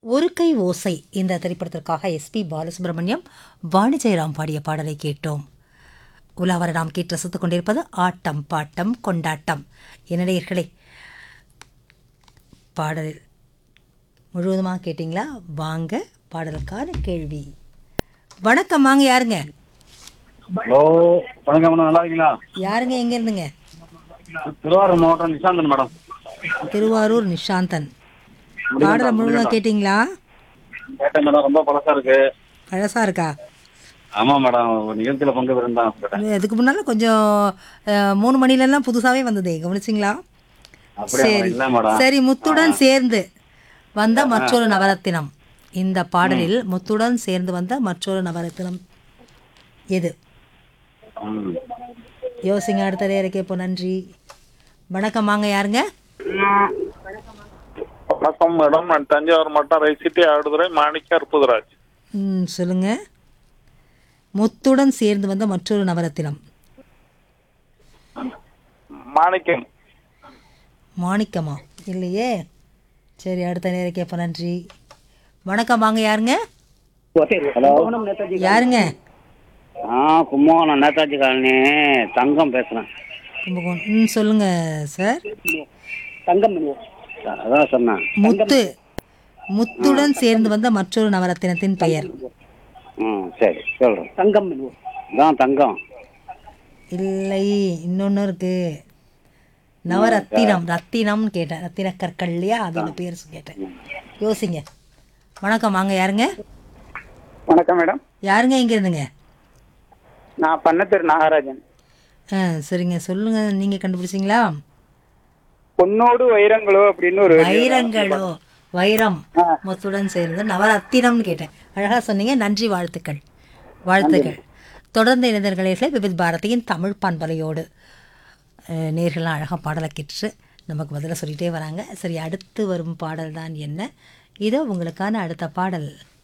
ஒரு கை ஓசை இந்த திரைப்படத்திற்காக எஸ்பி பாலசுப்ரமணியம் வாணி ஜெயராம் பாடிய பாடலை கேட்டோம் உலாவர நாம் கேட்டு ரசித்துக் கொண்டிருப்பது ஆட்டம் பாட்டம் கொண்டாட்டம் என்னடையர்களே பாடல் முழுவதுமாக கேட்டிங்களா வாங்க பாடலுக்கான கேள்வி வணக்கம் வாங்க யாருங்க ஹலோ வணக்கம் மேடம் நல்லா இருக்கீங்களா யாருங்க எங்க இருந்துங்க திருவாரூர் மாவட்டம் நிஷாந்தன் மேடம் திருவாரூர் நிஷாந்தன் பாடலை முழுவதும் கேட்டிங்களா கேட்டேன் மேடம் ரொம்ப பழசா இருக்கு பழசா இருக்கா ஆமா மேடம் ஒரு நிகழ்ச்சியில பங்கு பெறுந்தான் கேட்டேன் இதுக்கு முன்னால் கொஞ்சம் அஹ், மூணு மணிலெல்லாம் புதுசாகவே வந்ததே கவனிச்சிங்களா அப்படியா சரி இல்ல மேடம் சரி முத்துடன் சேர்ந்து வந்த மற்றொரு நவரத்தினம் இந்த பாடலில் முத்துடன் சேர்ந்து வந்த மற்றொரு நவரத்தினம் எது ம். யோசிங்க அடுத்த நேரம் கேட்போம் நன்றி வணக்கம் வாங்க யாருங்க வணக்கம் மேடம் நான் தஞ்சாவூர் மாவட்டம் ரைசிட்டி ஆடுதுறை மாணிக்க அற்புதராஜ் ம் சொல்லுங்க முத்துடன் சேர்ந்து வந்த மற்றொரு நவரத்தினம் மாணிக்கம் மாணிக்கமா இல்லையே சரி அடுத்த நேரம் கேட்போம் நன்றி வணக்கம் வாங்க யாருங்க ஹலோ யாருங்க ஆ கும்பகோணம் நேதாஜி காலனி தங்கம் பேசுறேன் கும்பகோணம் ம் சொல்லுங்க சார் தங்கம் அதான் சொன்னேன் முத்து முத்துடன் சேர்ந்து வந்த மற்றொரு நவரத்தினத்தின் பெயர் ம் சரி சொல்றேன் தங்கம் தான் தங்கம் இல்லை இன்னொன்று இருக்கு நவரத்தினம் ரத்தினம்னு கேட்டேன் ரத்தின கற்கள் இல்லையா அதோட பேர் கேட்டேன் யோசிங்க வணக்கம் வாங்க யாருங்க வணக்கம் மேடம் யாருங்க இங்க இருந்துங்க நான் பண்ணத்தூர் நாகராஜன் ஆ சரிங்க சொல்லுங்க நீங்க கண்டுபிடிச்சிங்களா பொன்னோடு வைரங்களோ அப்படின்னு ஒரு வைரங்களோ வைரம் முத்துடன் சேர்ந்து நவரத்தினம்னு கேட்டேன் அழகா சொன்னீங்க நன்றி வாழ்த்துக்கள் வாழ்த்துக்கள் தொடர்ந்து இணைந்தர்களே விபித் பாரதியின் தமிழ் பண்பலையோடு அஹ், நேர்கள்லாம் அழகாக பாடலை கேட்டுட்டு நமக்கு பதிலாக சொல்லிகிட்டே வராங்க சரி அடுத்து வரும் பாடல் தான் என்ன இதோ உங்களுக்கான அடுத்த பாடல்